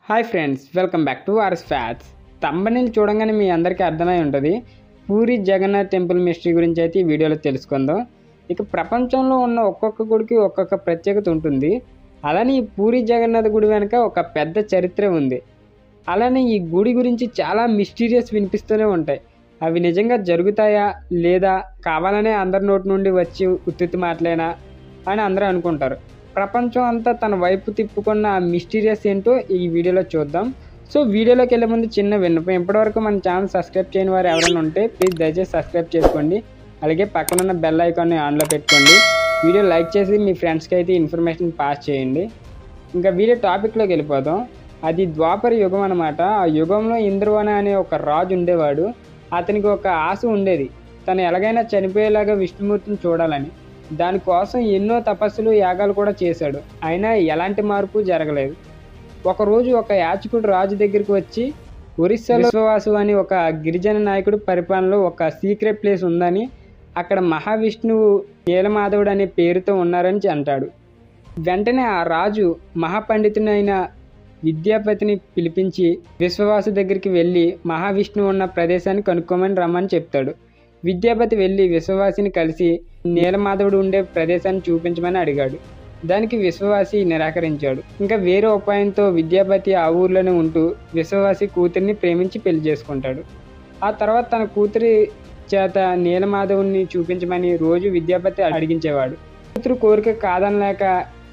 hi friends welcome back to RS facts తమ్మనిని చూడంగానే మీ అందరికీ అర్థమై ఉంటుంది పూరి జగన్నాథ్ టెంపుల్ మిస్టరీ గురించి అయితే ఈ వీడియోలో తెలుసుకుందాం ఇక ప్రపంచంలో ఉన్న ఒక్కొక్క గుడికి ఒక్కొక్క ప్రత్యేకత ఉంటుంది అలానే ఈ పూరి జగన్నాథ్ గుడి వెనుక ఒక పెద్ద చరిత్ర ఉంది అలానే ఈ గుడి గురించి చాలా మిస్టీరియస్ వినిపిస్తూనే ఉంటాయి అవి నిజంగా జరుగుతాయా లేదా కావాలనే అందరి నోటి నుండి వచ్చి ఉత్తుత్తి మాటలేనా అని అందరూ అనుకుంటారు ప్రపంచం అంతా తన వైపు తిప్పుకున్న ఆ మిస్టీరియస్ ఏంటో ఈ వీడియోలో చూద్దాం సో వీడియోలోకి వెళ్ళే ముందు చిన్న విన్నపం ఇప్పటివరకు మన ఛానల్ సబ్స్క్రైబ్ చేయని వారు ఎవరైనా ఉంటే ప్లీజ్ దయచేసి సబ్స్క్రైబ్ చేసుకోండి అలాగే పక్కన ఉన్న బెల్ ఐకాన్ని ఆన్లో పెట్టుకోండి వీడియో లైక్ చేసి మీ ఫ్రెండ్స్కి అయితే ఇన్ఫర్మేషన్ పాస్ చేయండి ఇంకా వీడియో టాపిక్లోకి వెళ్ళిపోదాం అది ద్వాపర యుగం అనమాట ఆ యుగంలో ఇంద్రవన అనే ఒక రాజు ఉండేవాడు అతనికి ఒక ఆశ ఉండేది తను ఎలాగైనా చనిపోయేలాగా విష్ణుమూర్తిని చూడాలని దానికోసం ఎన్నో తపస్సులు యాగాలు కూడా చేశాడు అయినా ఎలాంటి మార్పు జరగలేదు ఒకరోజు ఒక యాచకుడు రాజు దగ్గరికి వచ్చి ఒరిస్సాలో విశ్వవాసు అని ఒక గిరిజన నాయకుడు పరిపాలనలో ఒక సీక్రెట్ ప్లేస్ ఉందని అక్కడ మహావిష్ణువు నీలమాధవుడు అనే పేరుతో ఉన్నారని అంటాడు వెంటనే ఆ రాజు మహాపండితుడైన విద్యాపతిని పిలిపించి విశ్వవాసు దగ్గరికి వెళ్ళి మహావిష్ణువు ఉన్న ప్రదేశాన్ని కనుక్కోమని రమ్మని చెప్తాడు విద్యాపతి వెళ్ళి విశ్వవాసిని కలిసి నీలమాధవుడు ఉండే ప్రదేశాన్ని చూపించమని అడిగాడు దానికి విశ్వవాసి నిరాకరించాడు ఇంకా వేరే ఉపాయంతో విద్యాపతి ఆ ఊర్లోనే ఉంటూ విశ్వవాసి కూతురిని ప్రేమించి పెళ్లి చేసుకుంటాడు ఆ తర్వాత తన కూతురి చేత నీలమాధవుని చూపించమని రోజు విద్యాపతి అడిగించేవాడు కూతురు కోరిక కాదనలేక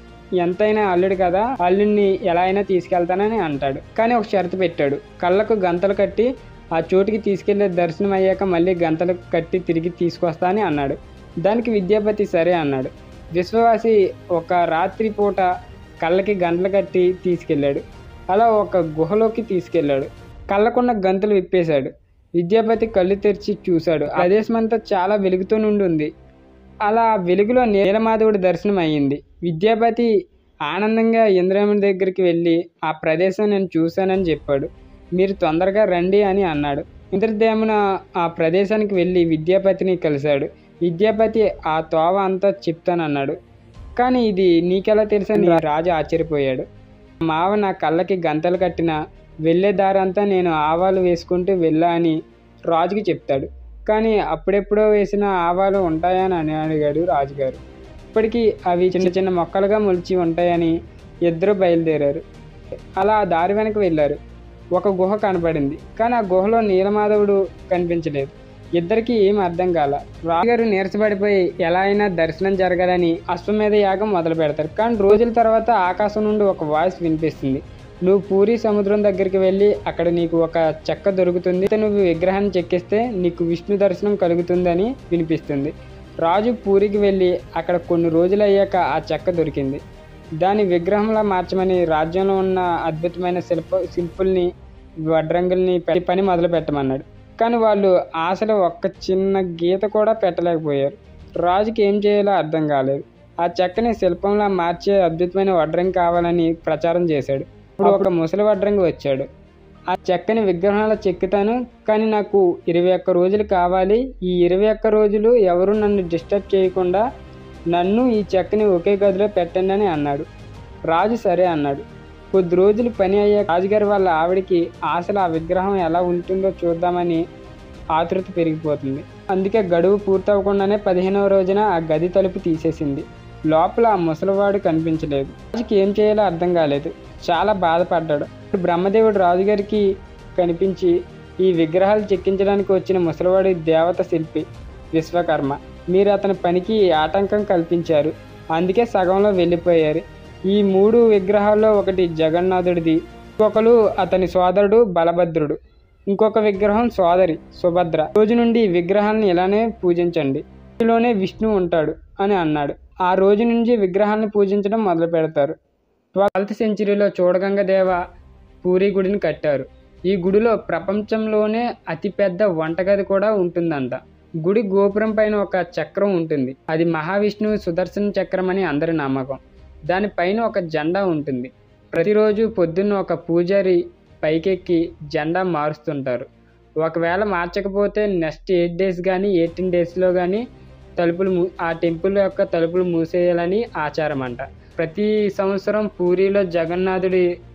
ఎంతైనా అల్లుడు కదా అల్లుడిని ఎలా అయినా తీసుకెళ్తానని అంటాడు కానీ ఒక షరతు పెట్టాడు కళ్ళకు గంతలు కట్టి ఆ చోటుకి తీసుకెళ్లే దర్శనం అయ్యాక మళ్ళీ గంతలు కట్టి తిరిగి తీసుకొస్తా అని అన్నాడు దానికి విద్యాపతి సరే అన్నాడు విశ్వవాసి ఒక రాత్రి పూట కళ్ళకి గంటలు కట్టి తీసుకెళ్ళాడు అలా ఒక గుహలోకి తీసుకెళ్ళాడు కళ్ళకున్న గంతులు విప్పేశాడు విద్యాపతి కళ్ళు తెరిచి చూశాడు ఆ ప్రదేశం అంతా చాలా వెలుగుతో నుండి ఉంది అలా ఆ వెలుగులో నీలమాధవుడి దర్శనం అయ్యింది విద్యాపతి ఆనందంగా ఇంద్రముని దగ్గరికి వెళ్ళి ఆ ప్రదేశం నేను చూశానని చెప్పాడు మీరు తొందరగా రండి అని అన్నాడు ఇంద్రదేవున ఆ ప్రదేశానికి వెళ్ళి విద్యాపతిని కలిశాడు విద్యాపతి ఆ తోవ అంతా చెప్తానన్నాడు కానీ ఇది నీకెలా తెలుసని రాజు ఆశ్చర్యపోయాడు మావ నా కళ్ళకి గంతలు కట్టిన వెళ్ళే దారంతా నేను ఆవాలు వేసుకుంటూ వెళ్ళా అని రాజుకి చెప్తాడు కానీ అప్పుడెప్పుడో వేసిన ఆవాలు ఉంటాయని అని అడిగాడు రాజుగారు ఇప్పటికీ అవి చిన్న చిన్న మొక్కలుగా మొలిచి ఉంటాయని ఇద్దరు బయలుదేరారు అలా ఆ దారి వెనక వెళ్ళారు ఒక గుహ కనపడింది కానీ ఆ గుహలో నీలమాధవుడు కనిపించలేదు ఇద్దరికి ఏం అర్థం కాల రాజుగారు నీరసపడిపోయి ఎలా అయినా దర్శనం జరగాలని అశ్వమేధ యాగం మొదలు పెడతారు కానీ రోజుల తర్వాత ఆకాశం నుండి ఒక వాయిస్ వినిపిస్తుంది నువ్వు పూరి సముద్రం దగ్గరికి వెళ్ళి అక్కడ నీకు ఒక చెక్క దొరుకుతుంది నువ్వు విగ్రహాన్ని చెక్కిస్తే నీకు విష్ణు దర్శనం కలుగుతుందని వినిపిస్తుంది రాజు పూరికి వెళ్ళి అక్కడ కొన్ని రోజులు అయ్యాక ఆ చెక్క దొరికింది దాని విగ్రహంలా మార్చమని రాజ్యంలో ఉన్న అద్భుతమైన శిల్ప శిల్పుల్ని వడ్రంగుల్ని పెట్టి పని మొదలు పెట్టమన్నాడు కానీ వాళ్ళు ఆశలో ఒక్క చిన్న గీత కూడా పెట్టలేకపోయారు రాజుకి ఏం చేయాలో అర్థం కాలేదు ఆ చెక్కని శిల్పంలా మార్చే అద్భుతమైన వడ్రంగి కావాలని ప్రచారం చేశాడు ఇప్పుడు ఒక ముసలి వడ్రంగి వచ్చాడు ఆ చెక్కని విగ్రహాల చెక్కుతాను కానీ నాకు ఇరవై ఒక్క రోజులు కావాలి ఈ ఇరవై ఒక్క రోజులు ఎవరు నన్ను డిస్టర్బ్ చేయకుండా నన్ను ఈ చెక్కని ఒకే గదిలో పెట్టండి అని అన్నాడు రాజు సరే అన్నాడు కొద్ది రోజులు పని అయ్యాక రాజుగారి వాళ్ళ ఆవిడికి ఆశలు ఆ విగ్రహం ఎలా ఉంటుందో చూద్దామని ఆతృత పెరిగిపోతుంది అందుకే గడువు పూర్తవకుండానే పదిహేనవ రోజున ఆ గది తలుపు తీసేసింది లోపల ఆ ముసలివాడు కనిపించలేదు రాజుకి ఏం చేయాలో అర్థం కాలేదు చాలా బాధపడ్డాడు బ్రహ్మదేవుడు రాజుగారికి కనిపించి ఈ విగ్రహాలు చెక్కించడానికి వచ్చిన ముసలివాడి దేవత శిల్పి విశ్వకర్మ మీరు అతని పనికి ఆటంకం కల్పించారు అందుకే సగంలో వెళ్ళిపోయారు ఈ మూడు విగ్రహాల్లో ఒకటి జగన్నాథుడిది ఇంకొకరు అతని సోదరుడు బలభద్రుడు ఇంకొక విగ్రహం సోదరి సుభద్ర రోజు నుండి విగ్రహాలను ఇలానే పూజించండి ఇందులోనే విష్ణు ఉంటాడు అని అన్నాడు ఆ రోజు నుంచి విగ్రహాలను పూజించడం మొదలు పెడతారు ట్వెల్త్ సెంచరీలో చూడగంగ దేవ పూరి గుడిని కట్టారు ఈ గుడిలో ప్రపంచంలోనే అతిపెద్ద వంటగది కూడా ఉంటుందంట గుడి గోపురం పైన ఒక చక్రం ఉంటుంది అది మహావిష్ణువు సుదర్శన చక్రం అని అందరి నమ్మకం దానిపైన ఒక జెండా ఉంటుంది ప్రతిరోజు పొద్దున్న ఒక పూజారి పైకెక్కి జెండా మారుస్తుంటారు ఒకవేళ మార్చకపోతే నెక్స్ట్ ఎయిట్ డేస్ కానీ ఎయిటీన్ డేస్లో కానీ తలుపులు మూ ఆ టెంపుల్ యొక్క తలుపులు మూసేయాలని ఆచారం అంట ప్రతి సంవత్సరం పూరిలో జగన్నాథుడి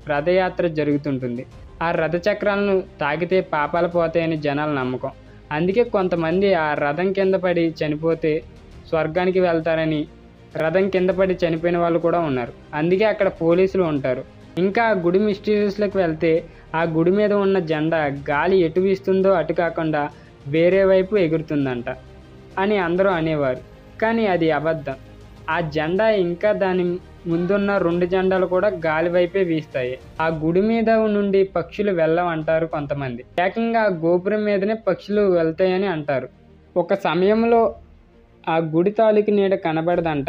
రథయాత్ర జరుగుతుంటుంది ఆ రథచక్రాలను తాకితే పాపాలు పోతాయని జనాల నమ్మకం అందుకే కొంతమంది ఆ రథం కింద పడి చనిపోతే స్వర్గానికి వెళ్తారని రథం కింద పడి చనిపోయిన వాళ్ళు కూడా ఉన్నారు అందుకే అక్కడ పోలీసులు ఉంటారు ఇంకా ఆ గుడి మిస్టీరియస్లోకి వెళ్తే ఆ గుడి మీద ఉన్న జెండా గాలి ఎటు వీస్తుందో అటు కాకుండా వేరే వైపు ఎగురుతుందంట అని అందరూ అనేవారు కానీ అది అబద్ధం ఆ జెండా ఇంకా దాని ముందున్న రెండు జెండాలు కూడా గాలి వైపే వీస్తాయి ఆ గుడి మీద నుండి పక్షులు వెళ్ళవంటారు కొంతమంది ఏకంగా ఆ గోపురం మీదనే పక్షులు వెళ్తాయని అంటారు ఒక సమయంలో ఆ గుడి తాలూకు నీడ కనబడదంట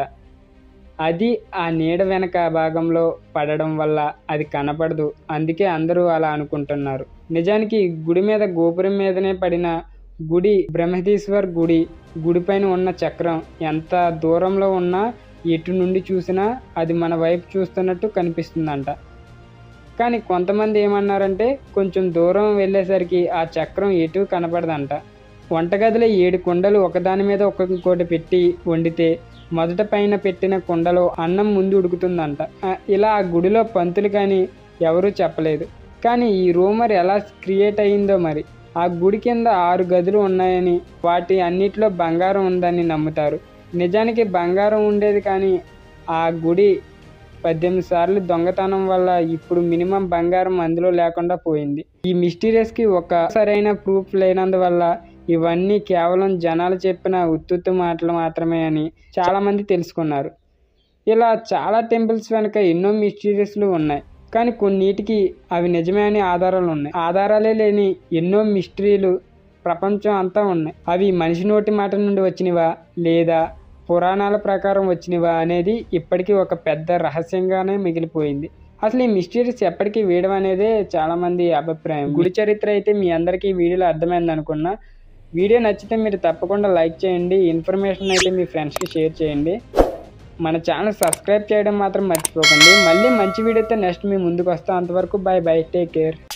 అది ఆ నీడ వెనక భాగంలో పడడం వల్ల అది కనపడదు అందుకే అందరూ అలా అనుకుంటున్నారు నిజానికి గుడి మీద గోపురం మీదనే పడిన గుడి బ్రహ్మదీశ్వర్ గుడి గుడిపైన ఉన్న చక్రం ఎంత దూరంలో ఉన్నా ఎటు నుండి చూసినా అది మన వైపు చూస్తున్నట్టు కనిపిస్తుందంట కానీ కొంతమంది ఏమన్నారంటే కొంచెం దూరం వెళ్ళేసరికి ఆ చక్రం ఎటు కనపడదంట వంటగదిలో ఏడు కుండలు ఒకదాని మీద ఒక్కొక్కటి పెట్టి వండితే మొదట పైన పెట్టిన కుండలో అన్నం ముందు ఉడుకుతుందంట ఆ, ఇలా ఆ గుడిలో పంతులు కానీ ఎవరూ చెప్పలేదు కానీ ఈ రూమర్ ఎలా క్రియేట్ అయ్యిందో మరి ఆ గుడి కింద ఆరు గదులు ఉన్నాయని వాటి అన్నిట్లో బంగారం ఉందని నమ్ముతారు నిజానికి బంగారం ఉండేది కానీ ఆ గుడి పద్దెనిమిది సార్లు దొంగతనం వల్ల ఇప్పుడు మినిమం బంగారం అందులో లేకుండా పోయింది ఈ మిస్టీరియస్కి ఒక సరైన ప్రూఫ్ లేనందువల్ల ఇవన్నీ కేవలం జనాలు చెప్పిన ఉత్తుత్తు మాటలు మాత్రమే అని చాలామంది తెలుసుకున్నారు ఇలా చాలా టెంపుల్స్ వెనుక ఎన్నో మిస్టీరియస్లు ఉన్నాయి కానీ కొన్నిటికి అవి నిజమే అని ఆధారాలు ఉన్నాయి ఆధారాలే లేని ఎన్నో మిస్టరీలు ప్రపంచం అంతా ఉన్నాయి అవి మనిషి నోటి మాట నుండి వచ్చినవా లేదా పురాణాల ప్రకారం వచ్చినవా అనేది ఇప్పటికీ ఒక పెద్ద రహస్యంగానే మిగిలిపోయింది అసలు ఈ మిస్టీరియస్ ఎప్పటికీ వేయడం అనేదే చాలామంది అభిప్రాయం గుడి చరిత్ర అయితే మీ అందరికీ ఈ వీడియోలో అర్థమైంది అనుకున్నా వీడియో నచ్చితే మీరు తప్పకుండా లైక్ చేయండి ఇన్ఫర్మేషన్ అయితే మీ ఫ్రెండ్స్కి షేర్ చేయండి మన ఛానల్ సబ్స్క్రైబ్ చేయడం మాత్రం మర్చిపోకండి మళ్ళీ మంచి వీడియోతో నెక్స్ట్ మీ ముందుకు వస్తాం అంతవరకు బాయ్ బాయ్ టేక్ కేర్